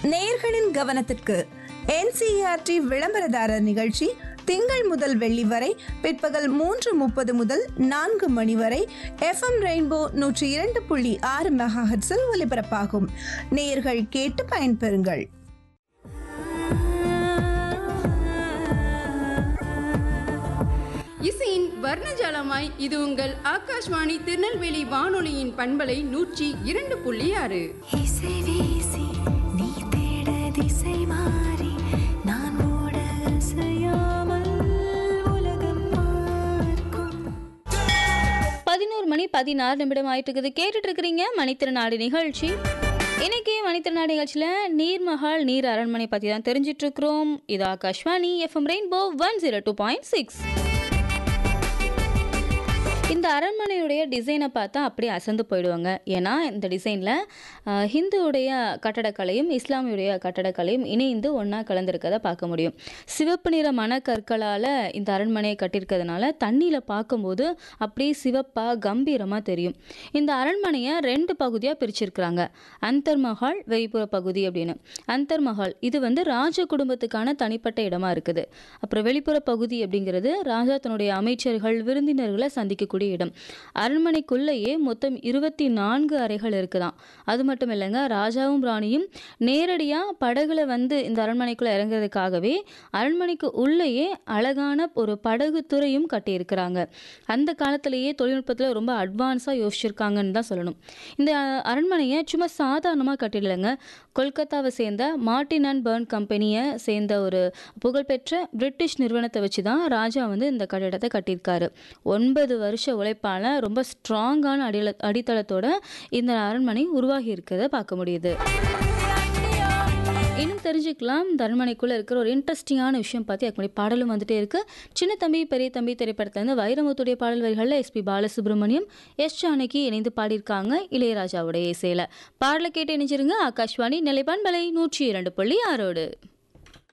நேயர்களின் கவனத்திற்கு என்சிஆர்டி விளம்பரதாரர் நிகழ்ச்சி திங்கள் முதல் வெள்ளி வரை பிற்பகல் மூன்று முப்பது முதல் நான்கு மணி வரை எஃப்எம் ரெயின்போ நூற்றி இரண்டு புள்ளி ஆறு மெகாஹெட்ஸில் ஒலிபரப்பாகும் நேயர்கள் கேட்டு பயன்பெறுங்கள் இசையின் வர்ணஜாலமாய் இது உங்கள் ஆகாஷ்வாணி திருநெல்வேலி வானொலியின் பண்பலை நூற்றி இரண்டு புள்ளி ஆறு இசை வீசி நீ தேட திசை மாறி நான் ஓட அசையாமல் உலகம் பார்க்கும் பதினோரு மணி பதினாறு நிமிடம் ஆயிட்டு இருக்குது கேட்டுட்டு இருக்கிறீங்க மணித்திருநாடு நிகழ்ச்சி இன்னைக்கு மணித்திருநாடு நிகழ்ச்சியில் நீர்மஹால் நீர் அரண்மனை பற்றி தான் தெரிஞ்சிட்டு இருக்கிறோம் இது Akashvani FM rainbow one zero two point six இந்த அரண்மனையுடைய டிசைனை பார்த்தா அப்படியே அசந்து போயிடுவாங்க ஏன்னா இந்த டிசைனில் ஹிந்துவுடைய கட்டடக்கலையும் இஸ்லாமியுடைய கட்டடக்கலையும் இணைந்து ஒன்றா கலந்துருக்கதை பார்க்க முடியும் சிவப்பு நிற மணக்கற்களால் இந்த அரண்மனையை கட்டியிருக்கிறதுனால தண்ணியில் பார்க்கும்போது அப்படியே சிவப்பாக கம்பீரமாக தெரியும் இந்த அரண்மனையை ரெண்டு பகுதியாக பிரிச்சிருக்கிறாங்க அந்தர் மஹால் வெளிப்புற பகுதி அப்படின்னு அந்தர் மஹால் இது வந்து ராஜ குடும்பத்துக்கான தனிப்பட்ட இடமா இருக்குது அப்புறம் வெளிப்புற பகுதி அப்படிங்கிறது ராஜா தன்னுடைய அமைச்சர்கள் விருந்தினர்களை சந்திக்கக்கூடிய இடம் அரண்மனைக்குள்ளேயே மொத்தம் இருபத்தி நான்கு அறைகள் இருக்குதாம் அது மட்டும் இல்லைங்க ராஜாவும் ராணியும் நேரடியாக படகுல வந்து இந்த அரண்மனைக்குள்ளே இறங்குறதுக்காகவே அரண்மனைக்கு உள்ளேயே அழகான ஒரு படகு துறையும் கட்டியிருக்கிறாங்க அந்த காலத்திலேயே தொழில்நுட்பத்தில் ரொம்ப அட்வான்ஸாக யோசிச்சிருக்காங்கன்னு தான் சொல்லணும் இந்த அஹ், அரண்மனையை சும்மா சாதாரணமாக கட்டிடலைங்க கொல்கத்தாவை சேர்ந்த மார்டின் அண்ட் பர்ன் கம்பெனியை சேர்ந்த ஒரு புகழ்பெற்ற பிரிட்டிஷ் நிறுவனத்தை வச்சு தான் ராஜா வந்து இந்த கட்டிடத்தை கட்டியிருக்காரு ஒன்பது வருஷ உழைப்பால் ரொம்ப ஸ்ட்ராங்கான அடில அடித்தளத்தோட இந்த அரண்மனை உருவாகி இருக்கிறத பார்க்க முடியுது இன்னும் தெரிஞ்சுக்கலாம் இந்த அரண்மனைக்குள்ளே இருக்கிற ஒரு இன்ட்ரெஸ்டிங்கான விஷயம் பார்த்து அதுக்கு முன்னாடி பாடலும் வந்துட்டே இருக்கு சின்ன தம்பி பெரிய தம்பி திரைப்படத்துலேருந்து வைரமுத்துடைய பாடல் வரிகளில் எஸ்பி பாலசுப்ரமணியம் எஸ் ஜானகி இணைந்து பாடியிருக்காங்க இளையராஜாவுடைய இசையில் பாடலை கேட்டு இணைஞ்சிருங்க ஆகாஷ்வாணி நிலைப்பான்பலை நூற்றி இரண்டு புள்ளி ஆறோடு